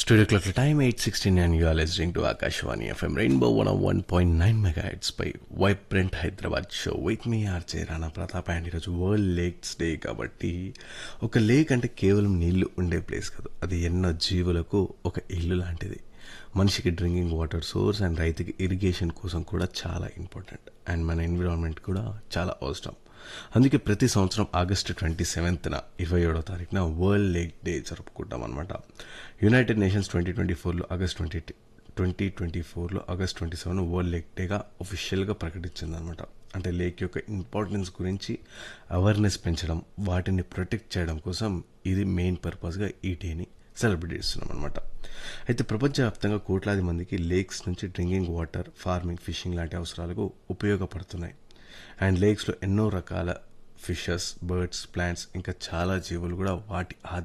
Studio clock time 8.69 you are listening to Akashwani FM Rainbow 101.9 megahertz పై vibrant Hyderabad show with మీ RJ Rana Pratap and ఈరోజు world lakes day కాబట్టి ఒక lake అంటే కేవలం నీళ్లు ఉండే ప్లేస్ కాదు అది ఎన్నో జీవులకు ఒక ఇల్లు లాంటిది మనిషికి డ్రింకింగ్ వాటర్ సోర్స్ అండ్ రైతుకి ఇరిగేషన్ కోసం కూడా చాలా ఇంపార్టెంట్ అండ్ మన ఎన్విరాన్మెంట్ కూడా చాలా అవసరం అందుకే ప్రతి సంవత్సరం ఆగస్టు ట్వంటీ సెవెంత్న ఇరవై ఏడో తారీఖున వరల్డ్ లేక్ డే జరుపుకుంటాం అనమాట యునైటెడ్ నేషన్స్ ట్వంటీ ట్వంటీ ఫోర్లో ఆగస్ట్ ట్వంటీ ట్వంటీ ట్వంటీ ఫోర్లో August twenty seven world lake డేగా ఒఫిషియల్గా ప్రకటించింది అనమాట అంటే లేక్ యొక్క ఇంపార్టెన్స్ గురించి అవేర్నెస్ పెంచడం వాటిని ప్రొటెక్ట్ చేయడం కోసం ఇది మెయిన్ పర్పస్గా ఈ డేని సెలబ్రేట్ చేస్తున్నాం అనమాట అయితే ప్రపంచవ్యాప్తంగా కోట్లాది మందికి లేక్స్ నుంచి డ్రింకింగ్ వాటర్ ఫార్మింగ్ ఫిషింగ్ లాంటి అవసరాలకు ఉపయోగపడుతున్నాయి అండ్ లేక్స్లో ఎన్నో రకాల ఫిషెస్ బర్డ్స్ ప్లాంట్స్ ఇంకా చాలా జీవులు కూడా వాటి